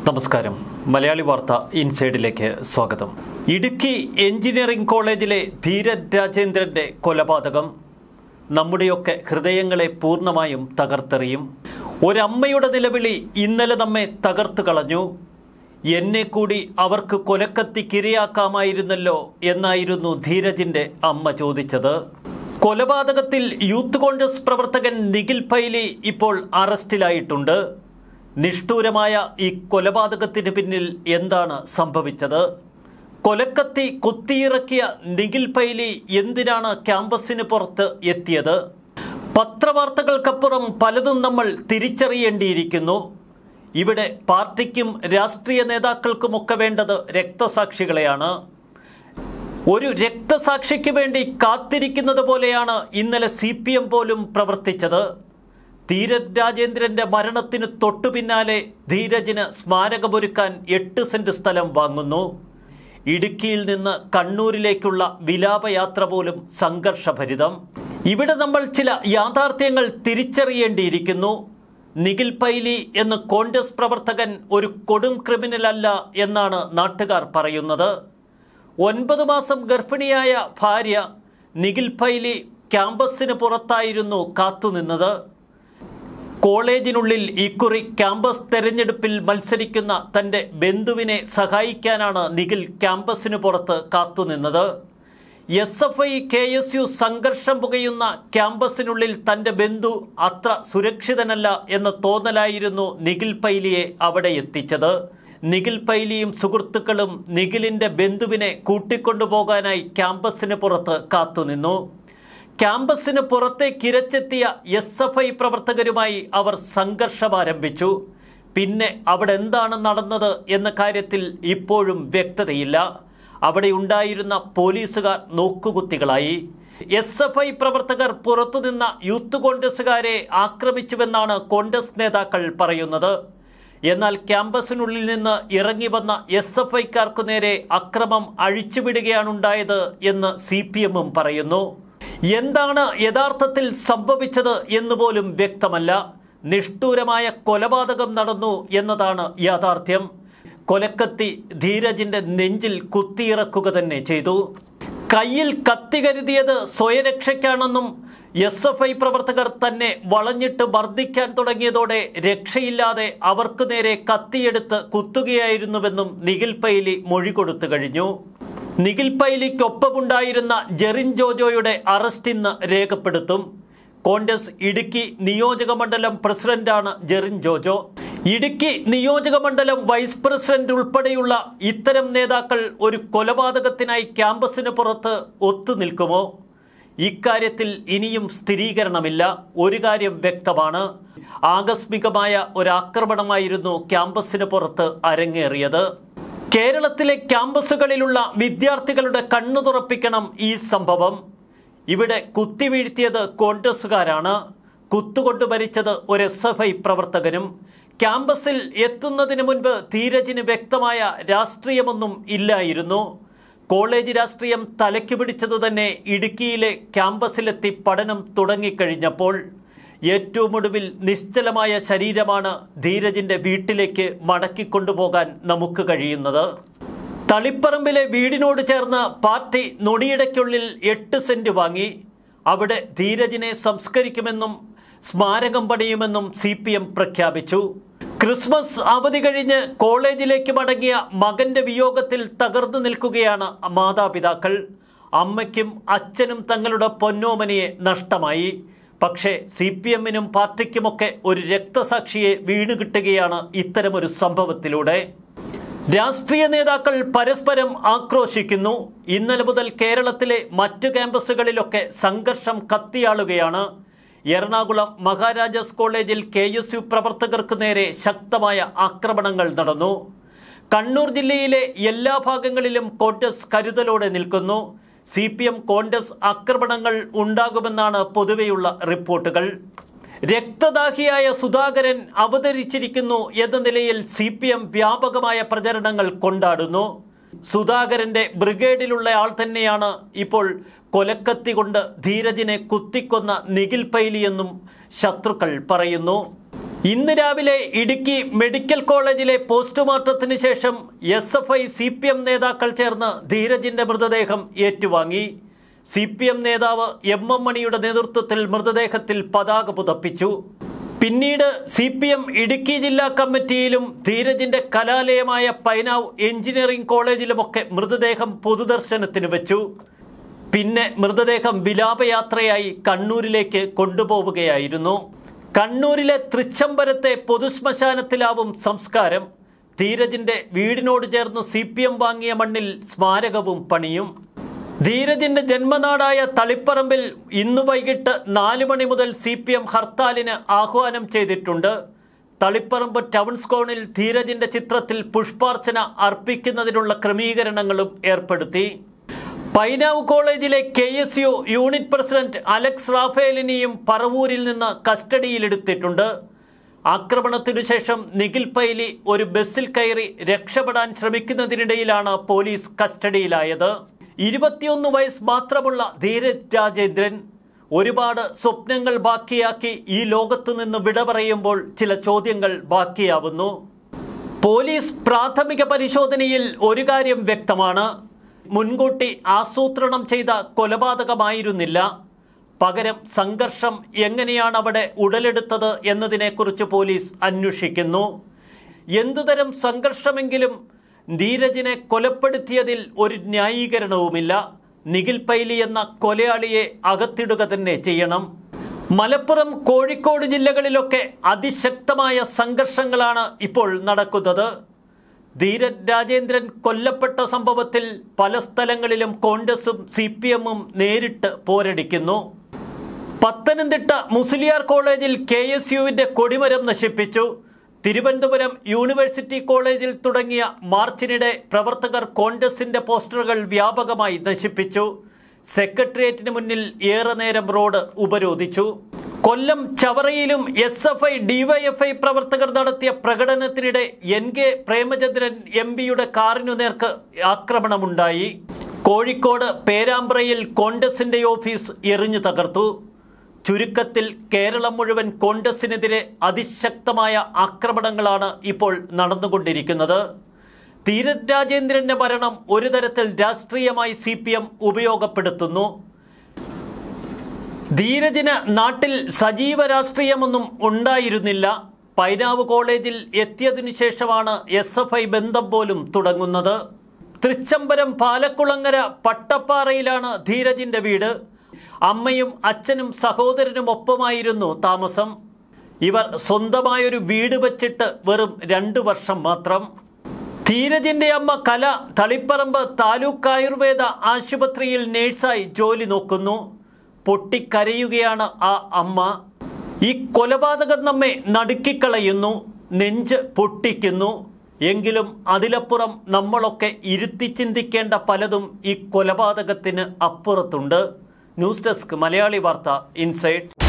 നമസ്കാരം മലയാളി വാർത്ത ഇൻസൈഡിലേക്ക് സ്വാഗതം ഇടുക്കി എഞ്ചിനീയറിംഗ് കോളേജിലെ ധീരൻ രാജേന്ദ്രന്റെ കൊലപാതകം നമ്മുടെയൊക്കെ ഹൃദയങ്ങളെ പൂർണ്ണമായും തകർത്തെറിയും ഒരമ്മയുടെ നിലവിളി ഇന്നലെ നമ്മെ തകർത്തു കളഞ്ഞു എന്നെ കൂടി അവർക്ക് കൊലക്കത്തിക്കിരയാക്കാമായിരുന്നല്ലോ എന്നായിരുന്നു ധീരജിന്റെ അമ്മ ചോദിച്ചത് കൊലപാതകത്തിൽ യൂത്ത് കോൺഗ്രസ് പ്രവർത്തകൻ നിഖിൽ പൈലി ഇപ്പോൾ അറസ്റ്റിലായിട്ടുണ്ട് നിഷ്ഠൂരമായ ഈ കൊലപാതകത്തിന് പിന്നിൽ എന്താണ് സംഭവിച്ചത് കൊലക്കത്തി കുത്തിയിറക്കിയ നിഖിൽ പൈലി എന്തിനാണ് ക്യാമ്പസിന് പുറത്ത് എത്തിയത് പത്രവാർത്തകൾക്കപ്പുറം പലതും നമ്മൾ തിരിച്ചറിയേണ്ടിയിരിക്കുന്നു ഇവിടെ പാർട്ടിക്കും രാഷ്ട്രീയ നേതാക്കൾക്കുമൊക്കെ വേണ്ടത് രക്തസാക്ഷികളെയാണ് ഒരു രക്തസാക്ഷിക്ക് വേണ്ടി കാത്തിരിക്കുന്നത് പോലെയാണ് ഇന്നലെ സി പി എം പോലും പ്രവർത്തിച്ചത് ധീരൻ രാജേന്ദ്രന്റെ മരണത്തിന് തൊട്ടു പിന്നാലെ ധീരജിന് സ്മാരകമൊരുക്കാൻ എട്ട് സെന്റ് സ്ഥലം വാങ്ങുന്നു ഇടുക്കിയിൽ നിന്ന് കണ്ണൂരിലേക്കുള്ള വിലാപയാത്ര പോലും സംഘർഷഭരിതം ഇവിടെ നമ്മൾ ചില യാഥാർത്ഥ്യങ്ങൾ തിരിച്ചറിയേണ്ടിയിരിക്കുന്നു നിഖിൽ പൈലി എന്ന കോൺഗ്രസ് പ്രവർത്തകൻ ഒരു കൊടും ക്രിമിനൽ അല്ല എന്നാണ് നാട്ടുകാർ പറയുന്നത് ഒൻപത് മാസം ഗർഭിണിയായ ഭാര്യ നിഖിൽ പൈലി ക്യാമ്പസിന് പുറത്തായിരുന്നു കാത്തുനിന്നത് കോളേജിനുള്ളിൽ ഇക്കുറി ക്യാമ്പസ് തെരഞ്ഞെടുപ്പിൽ മത്സരിക്കുന്ന തൻ്റെ ബന്ധുവിനെ സഹായിക്കാനാണ് നിഖിൽ ക്യാമ്പസിന് പുറത്ത് കാത്തുനിന്നത് S F I K S U സംഘർഷം പുകയുന്ന ക്യാമ്പസിനുള്ളിൽ തൻ്റെ ബന്ധു അത്ര സുരക്ഷിതനല്ല എന്ന തോന്നലായിരുന്നു നിഖിൽ പൈലിയെ അവിടെ എത്തിച്ചത് നിഖിൽ പൈലിയും സുഹൃത്തുക്കളും നിഖിലിൻ്റെ ബന്ധുവിനെ കൂട്ടിക്കൊണ്ടുപോകാനായി ക്യാമ്പസിന് പുറത്ത് കാത്തുനിന്നു ക്യാമ്പസിന് പുറത്തേക്ക് ഇരച്ചെത്തിയ എസ് എഫ് ഐ പ്രവർത്തകരുമായി അവർ സംഘർഷം ആരംഭിച്ചു പിന്നെ അവിടെ എന്താണ് നടന്നത് എന്ന കാര്യത്തിൽ ഇപ്പോഴും വ്യക്തതയില്ല അവിടെ ഉണ്ടായിരുന്ന പോലീസുകാർ നോക്കുകുത്തികളായി എസ് എഫ് ഐ പ്രവർത്തകർ പുറത്തുനിന്ന യൂത്ത് കോൺഗ്രസുകാരെ ആക്രമിച്ചുവെന്നാണ് കോൺഗ്രസ് നേതാക്കൾ പറയുന്നത് എന്നാൽ ക്യാമ്പസിനുള്ളിൽ നിന്ന് ഇറങ്ങി വന്ന എസ് എഫ് ഐക്കാർക്കു നേരെ അക്രമം അഴിച്ചുവിടുകയാണുണ്ടായത് എന്ന് സി പി എമ്മും പറയുന്നു എന്താണ് യഥാർത്ഥത്തിൽ സംഭവിച്ചത് എന്ന് പോലും വ്യക്തമല്ല നിഷ്ഠൂരമായ കൊലപാതകം നടന്നു എന്നതാണ് യാഥാർത്ഥ്യം കൊലക്കത്തി ധീരജിന്റെ നെഞ്ചിൽ കുത്തിയിറക്കുക തന്നെ ചെയ്തു കയ്യിൽ കത്തി കരുതിയത് സ്വയരക്ഷയ്ക്കാണെന്നും എസ് എഫ് ഐ പ്രവർത്തകർ തന്നെ വളഞ്ഞിട്ട് മർദ്ദിക്കാൻ തുടങ്ങിയതോടെ രക്ഷയില്ലാതെ അവർക്ക് നേരെ കത്തിയെടുത്ത് കുത്തുകയായിരുന്നുവെന്നും നിഖിൽ പൈലി മൊഴി കൊടുത്തു കഴിഞ്ഞു നിഖിൽ പൈലിക്കൊപ്പമുണ്ടായിരുന്ന ജെറിൻ ജോജോയുടെ അറസ്റ്റ് ഇന്ന് രേഖപ്പെടുത്തും കോൺഗ്രസ് ഇടുക്കി നിയോജക മണ്ഡലം പ്രസിഡന്റാണ് ജെറിൻ ജോജോ ഇടുക്കി നിയോജക മണ്ഡലം വൈസ് പ്രസിഡന്റ് ഉൾപ്പെടെയുള്ള ഇത്തരം നേതാക്കൾ ഒരു കൊലപാതകത്തിനായി ക്യാമ്പസിന് പുറത്ത് ഒത്തുനിൽക്കുമോ ഇക്കാര്യത്തിൽ ഇനിയും സ്ഥിരീകരണമില്ല ഒരു കാര്യം വ്യക്തമാണ് ആകസ്മികമായ ഒരാക്രമണമായിരുന്നു ക്യാമ്പസിന് പുറത്ത് അരങ്ങേറിയത് കേരളത്തിലെ ക്യാമ്പസുകളിലുള്ള വിദ്യാർത്ഥികളുടെ കണ്ണു തുറപ്പിക്കണം ഈ സംഭവം ഇവിടെ കുത്തിവീഴ്ത്തിയത് കോൺഗ്രസുകാരാണ് കുത്തുകൊണ്ട് മരിച്ചത് ഒരു എസ് എഫ് ഐ പ്രവർത്തകനും ക്യാമ്പസിൽ എത്തുന്നതിന് മുൻപ് ധീരജിന് വ്യക്തമായ രാഷ്ട്രീയമൊന്നും ഇല്ലായിരുന്നു കോളേജ് രാഷ്ട്രീയം തലയ്ക്ക് പിടിച്ചത് തന്നെ ഇടുക്കിയിലെ ക്യാമ്പസിലെത്തി പഠനം തുടങ്ങിക്കഴിഞ്ഞപ്പോൾ ഏറ്റവും ഒടുവിൽ നിശ്ചലമായ ശരീരമാണ് ധീരജിന്റെ വീട്ടിലേക്ക് മടക്കിക്കൊണ്ടുപോകാൻ നമുക്ക് കഴിയുന്നത് തളിപ്പറമ്പിലെ വീടിനോട് ചേർന്ന് പാർട്ടി നൊടിയിടയ്ക്കുള്ളിൽ എട്ട് സെന്റ് വാങ്ങി അവിടെ ധീരജിനെ സംസ്കരിക്കുമെന്നും സ്മാരകം പണിയുമെന്നും സി പി എം പ്രഖ്യാപിച്ചു ക്രിസ്മസ് അവധി കഴിഞ്ഞ് കോളേജിലേക്ക് മടങ്ങിയ മകന്റെ വിയോഗത്തിൽ തകർന്നു നിൽക്കുകയാണ് മാതാപിതാക്കൾ അമ്മയ്ക്കും അച്ഛനും തങ്ങളുടെ പൊന്നോമനയെ നഷ്ടമായി പക്ഷേ സി പി എമ്മിനും പാർട്ടിക്കുമൊക്കെ ഒരു രക്തസാക്ഷിയെ വീണുകിട്ടുകയാണ് ഇത്തരമൊരു സംഭവത്തിലൂടെ രാഷ്ട്രീയ നേതാക്കൾ പരസ്പരം ആക്രോശിക്കുന്നു ഇന്നലെ മുതൽ കേരളത്തിലെ മറ്റു ക്യാമ്പസുകളിലൊക്കെ സംഘർഷം കത്തിയാളുകയാണ് എറണാകുളം മഹാരാജാസ് കോളേജിൽ കെ എസ് യു പ്രവർത്തകർക്ക് നേരെ ശക്തമായ ആക്രമണങ്ങൾ നടന്നു കണ്ണൂർ ജില്ലയിലെ എല്ലാ ഭാഗങ്ങളിലും കോൺഗ്രസ് കരുതലോടെ നിൽക്കുന്നു സി പി എം കോൺഗ്രസ് ആക്രമണങ്ങൾ ഉണ്ടാകുമെന്നാണ് പൊതുവെയുള്ള റിപ്പോർട്ടുകൾ രക്തദാഹിയായ സുധാകരൻ അവതരിച്ചിരിക്കുന്നു എന്ന നിലയിൽ സി പി എം വ്യാപകമായ പ്രചരണങ്ങൾ കൊണ്ടാടുന്നു സുധാകരന്റെ ബ്രിഗേഡിലുള്ള ആൾ തന്നെയാണ് ഇപ്പോൾ കൊലക്കത്തി കൊണ്ട് ധീരജിനെ കുത്തിക്കൊന്ന നിഖിൽ പൈലിയെന്നും ശത്രുക്കൾ പറയുന്നു ഇന്ന് രാവിലെ ഇടുക്കി മെഡിക്കൽ കോളേജിലെ പോസ്റ്റ്മോർട്ടത്തിന് ശേഷം S F I C P M നേതാക്കൾ ചേർന്ന് ധീരജിന്റെ മൃതദേഹം ഏറ്റുവാങ്ങി സി പി എം നേതാവ് എം എം മണിയുടെ നേതൃത്വത്തിൽ മൃതദേഹത്തിൽ പതാക പുതപ്പിച്ചു പിന്നീട് സി പി എം ഇടുക്കി ജില്ലാ കമ്മിറ്റിയിലും ധീരജിന്റെ കലാലയമായ പൈനാവ് എഞ്ചിനീയറിംഗ് കോളേജിലുമൊക്കെ മൃതദേഹം പൊതുദർശനത്തിന് വെച്ചു പിന്നെ മൃതദേഹം വിലാപയാത്രയായി കണ്ണൂരിലേക്ക് കൊണ്ടുപോവുകയായിരുന്നു കണ്ണൂരിലെ തൃച്ചംബരത്തെ പൊതുശ്മശാനത്തിലാവും സംസ്കാരം ധീരജിന്റെ വീടിനോട് ചേർന്ന് സി പി എം വാങ്ങിയ മണ്ണിൽ സ്മാരകവും പണിയും ധീരജിന്റെ ജന്മനാടായ തളിപ്പറമ്പിൽ ഇന്നു വൈകിട്ട് നാല് മണി മുതൽ സി പി എം ഹർത്താലിന് ആഹ്വാനം ചെയ്തിട്ടുണ്ട് തളിപ്പറമ്പ് ടൗൺ സ്കോണിൽ ധീരജിന്റെ ചിത്രത്തിൽ പുഷ്പാർച്ചന അർപ്പിക്കുന്നതിനുള്ള ക്രമീകരണങ്ങളും ഏർപ്പെടുത്തി പൈനാവ് കോളേജിലെ K S U unit president Alex റാഫേലിനെയും പറവൂരിൽ നിന്ന് കസ്റ്റഡിയിലെടുത്തിട്ടുണ്ട് ആക്രമണത്തിനു ശേഷം നിഖിൽ പൈലി ഒരു ബസ്സിൽ കയറി രക്ഷപ്പെടാൻ ശ്രമിക്കുന്നതിനിടയിലാണ് പോലീസ് കസ്റ്റഡിയിലായത് ഇരുപത്തിയൊന്ന് വയസ്സ് മാത്രമുള്ള ധീരജ് രാജേന്ദ്രൻ ഒരുപാട് സ്വപ്നങ്ങൾ ബാക്കിയാക്കി ഈ ലോകത്തു നിന്ന് വിട പറയുമ്പോൾ ചില ചോദ്യങ്ങൾ ബാക്കിയാവുന്നു പോലീസ് പ്രാഥമിക പരിശോധനയിൽ ഒരു കാര്യം വ്യക്തമാണ് മുൻകൂട്ടി ആസൂത്രണം ചെയ്ത കൊലപാതകമായിരുന്നില്ല പകരം സംഘർഷം എങ്ങനെയാണ് അവിടെ ഉടലെടുത്തത് എന്നതിനെക്കുറിച്ച് പോലീസ് അന്വേഷിക്കുന്നു എന്തുതരം സംഘർഷമെങ്കിലും ധീരജിനെ കൊലപ്പെടുത്തിയതിൽ ഒരു ന്യായീകരണവുമില്ല നിഖിൽ പൈലി എന്ന കൊലയാളിയെ അകത്തിടുക തന്നെ ചെയ്യണം മലപ്പുറം കോഴിക്കോട് ജില്ലകളിലൊക്കെ അതിശക്തമായ സംഘർഷങ്ങളാണ് ഇപ്പോൾ നടക്കുന്നത് ധീരജ് രാജേന്ദ്രൻ കൊല്ലപ്പെട്ട സംഭവത്തിൽ പല സ്ഥലങ്ങളിലും കോൺഗ്രസും സി പി എമ്മും നേരിട്ട് പോരടിക്കുന്നു പത്തനംതിട്ട മുസ്ലിയാർ കോളേജിൽ കെ എസ് യുവിൻ്റെ കൊടിമരം നശിപ്പിച്ചു തിരുവനന്തപുരം യൂണിവേഴ്സിറ്റി കോളേജിൽ തുടങ്ങിയ മാർച്ചിനിടെ പ്രവർത്തകർ കോൺഗ്രസിന്റെ പോസ്റ്ററുകൾ വ്യാപകമായി നശിപ്പിച്ചു സെക്രട്ടേറിയറ്റിന് മുന്നിൽ ഏറെ നേരം റോഡ് ഉപരോധിച്ചു കൊല്ലം ചവറയിലും എസ് എഫ് ഐ ഡിവൈഎഫ്ഐ പ്രവർത്തകർ നടത്തിയ പ്രകടനത്തിനിടെ എൻ കെ പ്രേമചന്ദ്രൻ എം പിയുടെ കാറിനു നേർക്ക് ആക്രമണമുണ്ടായി കോഴിക്കോട് പേരാമ്പ്രയിൽ കോൺഗ്രസിന്റെ ഓഫീസ് എറിഞ്ഞു തകർത്തു ചുരുക്കത്തിൽ കേരളം മുഴുവൻ കോൺഗ്രസിനെതിരെ അതിശക്തമായ ആക്രമണങ്ങളാണ് ഇപ്പോൾ നടന്നുകൊണ്ടിരിക്കുന്നത് ധീരജ് രാജേന്ദ്രന്റെ മരണം ഒരു തരത്തിൽ രാഷ്ട്രീയമായി സി പി എം ഉപയോഗപ്പെടുത്തുന്നു ധീരജിന് നാട്ടിൽ സജീവ രാഷ്ട്രീയമൊന്നും ഉണ്ടായിരുന്നില്ല പൈനാവ് കോളേജിൽ എത്തിയതിനു ശേഷമാണ് എസ് എഫ് ഐ ബന്ധം പോലും തുടങ്ങുന്നത് തൃച്ചംബരം പാലക്കുളങ്ങര പട്ടപ്പാറയിലാണ് ധീരജിന്റെ വീട് അമ്മയും അച്ഛനും സഹോദരനും ഒപ്പമായിരുന്നു താമസം ഇവർ സ്വന്തമായൊരു വീട് വച്ചിട്ട് വെറും രണ്ടു വർഷം മാത്രം ധീരജിന്റെ അമ്മ കല തളിപ്പറമ്പ് താലൂക്ക് ആയുർവേദ ആശുപത്രിയിൽ നേഴ്സായി ജോലി നോക്കുന്നു പൊട്ടിക്കരയുകയാണ് ആ അമ്മ ഈ കൊലപാതകം നമ്മെ നടുക്കിക്കളയുന്നു നെഞ്ച് പൊട്ടിക്കുന്നു എങ്കിലും അതിലപ്പുറം നമ്മളൊക്കെ ഇരുത്തി ചിന്തിക്കേണ്ട പലതും ഈ കൊലപാതകത്തിന് അപ്പുറത്തുണ്ട് ന്യൂസ് ഡെസ്ക് മലയാളി വാർത്ത ഇൻസൈറ്റ്